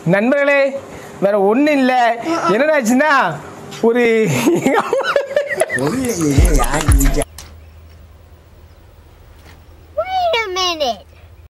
நண்பர்களே வேற ஒன்றும் இல்லை என்னடாச்சுன்னா ஒரு Wait a minute.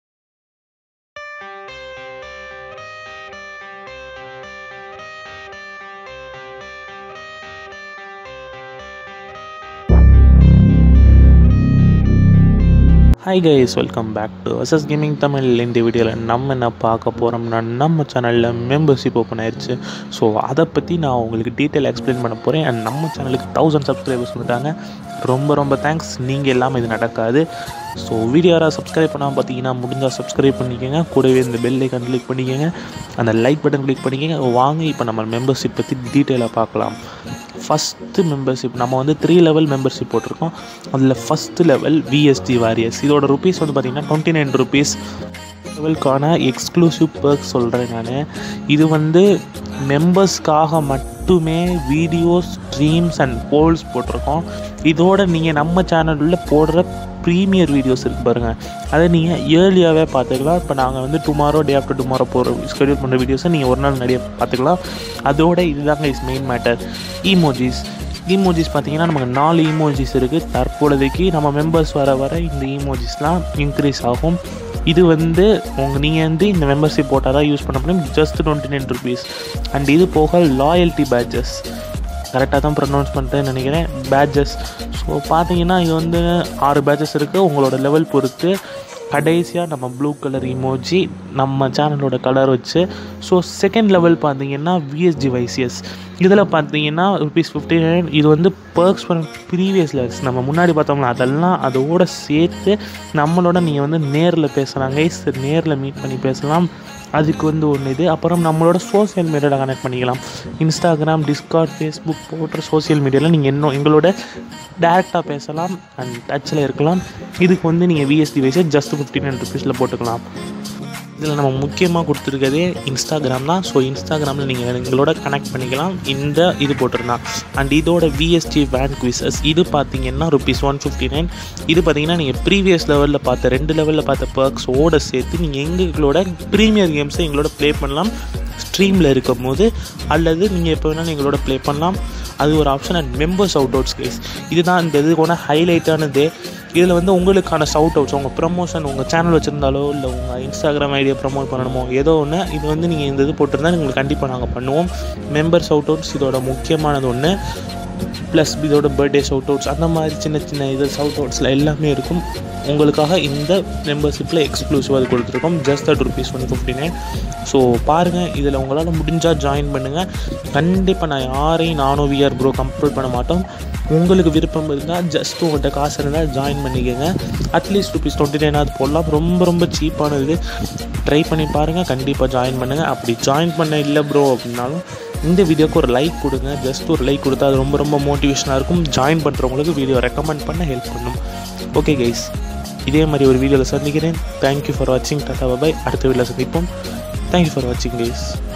Hi guys welcome back to SS gaming Tamil இந்த வீடியோவில் நம்ம என்ன பார்க்க போகிறோம்னா நம்ம சேனலில் மெம்பர்ஷிப் ஓப்பன் ஆயிடுச்சு ஸோ அதை பற்றி நான் உங்களுக்கு டீட்டெயில் எக்ஸ்பிளைன் பண்ண போகிறேன் அண்ட் நம்ம சேனலுக்கு தௌசண்ட் சப்ஸ்கிரைபர்ஸ் வந்துட்டாங்க ரொம்ப ரொம்ப தேங்க்ஸ் நீங்கள் இல்லாமல் இது நடக்காது ஸோ வீடியோ யாராவது சப்ஸ்கிரைப் பண்ணாமல் பார்த்தீங்கன்னா முடிஞ்சால் சப்ஸ்கிரைப் பண்ணிக்கோங்க கூடவே இந்த பெல் ஐக்கான் கிளிக் பண்ணிக்கோங்க அந்த லைக் பட்டன் கிளிக் பண்ணிக்கோங்க வாங்க இப்போ நம்ம மெம்பர்ஷிப் பற்றி டீட்டெயிலாக பார்க்கலாம் ஃபஸ்ட்டு மெம்பர்ஷிப் நம்ம வந்து த்ரீ லெவல் மெம்பர்ஷிப் போட்டிருக்கோம் அதில் ஃபஸ்ட்டு லெவல் விஎஸ்டி வாரியர்ஸ் இதோட ருபீஸ் வந்து பார்த்திங்கன்னா டுவெண்ட்டி நைன் ருபீஸ் லெவலுக்கான எக்ஸ்க்ளூசிவ் பர்க் சொல்கிறேன் நான் இது வந்து மெம்பர்ஸ்க்காக மட்டுமே வீடியோஸ் ஸ்ட்ரீம்ஸ் அண்ட் போல்ஸ் போட்டிருக்கோம் இதோட நீங்கள் நம்ம சேனலில் போடுற ப்ரீமியர் வீடியோஸ் இருக்கு பாருங்கள் அதை நீங்கள் ஏர்லியாகவே பார்த்துக்கலாம் இப்போ நாங்கள் வந்து டுமாரோ டே ஆஃப்டர் டுமாரோ போகிற ஸ்கெடியூல் பண்ணுற வீடியோஸை நீங்கள் ஒரு நாள் நிறைய பார்த்துக்கலாம் அதோட இதுதாங்க is main matter emojis emojis பார்த்தீங்கன்னா நமக்கு நாலு ஈமோஜிஸ் இருக்குது தற்பொழுதைக்கு நம்ம மெம்பர்ஸ் வர வர இந்த ஈமோஜிஸ்லாம் இன்க்ரீஸ் ஆகும் இது வந்து உங்கள் நீங்கள் வந்து இந்த மெம்பர்ஷிப் போட்டால் தான் யூஸ் பண்ண முடியும் just twenty nine rupees and இது போக லாயல்ட்டி பேட்சஸ் கரெக்டாக தான் ப்ரொனவுன்ஸ் பண்ணுறேன்னு நினைக்கிறேன் பேட்சஸ் ஸோ பார்த்தீங்கன்னா இது வந்து ஆறு பேட்சஸ் இருக்குது உங்களோட லெவல் பொறுத்து கடைசியாக நம்ம ப்ளூ கலர் இமோஜி நம்ம சேனலோட கலர் வச்சு ஸோ செகண்ட் லெவல் பார்த்தீங்கன்னா விஎஸ்ஜி வைசிஎஸ் இதில் பார்த்தீங்கன்னா ருபீஸ் ஃபிஃப்டி நைன் இது வந்து பர்க்ஸ் பண்ண ப்ரீவியஸ் லெவல்ஸ் நம்ம முன்னாடி பார்த்தோம்னா அதெல்லாம் அதோட சேர்த்து நம்மளோட நீங்கள் வந்து நேரில் பேசலாம் கைஸ் நேரில் மீட் பண்ணி பேசலாம் அதுக்கு வந்து ஒன்று இது அப்புறம் நம்மளோட சோஷியல் மீடியாவில் கனெக்ட் பண்ணிக்கலாம் இன்ஸ்டாகிராம் டிஸ்கார்ட் ஃபேஸ்புக் போன்ற சோஷியல் மீடியாவில் நீங்கள் இன்னும் எங்களோட டேரெக்டாக பேசலாம் அண்ட் டச்சில் இருக்கலாம் இதுக்கு வந்து நீங்கள் விஎஸ்டி வைஸை ஜஸ்ட் ஃபிஃப்டி நைன் ருபீஸில் போட்டுக்கலாம் இதில் நம்ம முக்கியமாக கொடுத்துருக்கதே இன்ஸ்டாகிராம் தான் ஸோ இன்ஸ்டாகிராமில் நீங்கள் எங்களோட கனெக்ட் பண்ணிக்கலாம் இந்த இது போட்டிருந்தான் அண்ட் இதோட விஎஸ்டி வேன் குவிசஸ் இது பார்த்தீங்கன்னா ருபீஸ் ஒன் ஃபிஃப்டி நைன் இது பார்த்தீங்கன்னா நீங்கள் ப்ரீவியஸ் லெவலில் பார்த்த ரெண்டு லெவலில் பார்த்த பர்க்ஸோடு சேர்த்து நீங்கள் எங்களோட ப்ரீமியர் கேம்ஸை எங்களோட ப்ளே பண்ணலாம் ஸ்ட்ரீமில் இருக்கும் போது அல்லது நீங்கள் எப்போ வேணாலும் எங்களோட ப்ளே பண்ணலாம் அது ஒரு option and members out outs கேஸ் இதுதான் இந்த இதுக்கான ஹைலைட்டானது இதில் வந்து உங்களுக்கான சவுட் அவுட்ஸ் உங்கள் ப்ரமோஷன் உங்கள் சேனல் வச்சுருந்தாலோ இல்லை உங்கள் இன்ஸ்டாகிராம் ஐடியா ப்ரமோட் பண்ணணுமோ ஏதோ ஒன்று இது வந்து நீங்கள் இந்த இது போட்டிருந்தா உங்களுக்கு கண்டிப்பாக நாங்கள் பண்ணுவோம் மெம்பர்ஸ் அவுட் அவுட்ஸ் இதோட முக்கியமானது ஒன்று ப்ளஸ் இதோட பர்த்டே ஷவுட் அவுட்ஸ் அந்த மாதிரி சின்ன சின்ன இது ஷவுட் அவுட்ஸில் எல்லாமே இருக்கும் உங்களுக்காக இந்த மெம்பர்ஷிப்பில் எக்ஸ்க்ளூசிவாக அது கொடுத்துருக்கோம் just that rupees one fifty nine so பாருங்கள் இதில் உங்களால் முடிஞ்சால் ஜாயின் பண்ணுங்கள் கண்டிப்பாக நான் யாரையும் நானும் விஆர் ப்ரோ கம்ப்ளீட் பண்ண மாட்டோம் உங்களுக்கு விருப்பம் இருந்தால் ஜஸ்ட் உங்கள்கிட்ட காசு இருந்தால் ஜாயின் பண்ணிக்கோங்க அட்லீஸ்ட் ருபீஸ் டுவெண்ட்டி நைனாவது போடலாம் ரொம்ப ரொம்ப சீப்பானது ட்ரை பண்ணி பாருங்கள் கண்டிப்பாக ஜாயின் பண்ணுங்கள் அப்படி ஜாயின் பண்ண இல்லை ப்ரோ அப்படின்னாலும் இந்த வீடியோக்கு ஒரு லைக் கொடுங்க ஜஸ்ட் ஒரு லைக் கொடுத்தா அது ரொம்ப ரொம்ப மோட்டிவேஷனாக இருக்கும் ஜாயின் பண்ணுறவங்களுக்கு வீடியோ ரெக்கமெண்ட் பண்ண ஹெல்ப் பண்ணும் ஓகே கைஸ் இதே மாதிரி ஒரு வீடியோவில் சந்திக்கிறேன் தேங்க்யூ ஃபார் வாட்சிங் டாட்டா பாய் அடுத்த வீடியோவில் சந்திப்போம் தேங்க்யூ ஃபார் வாட்சிங் கைஸ்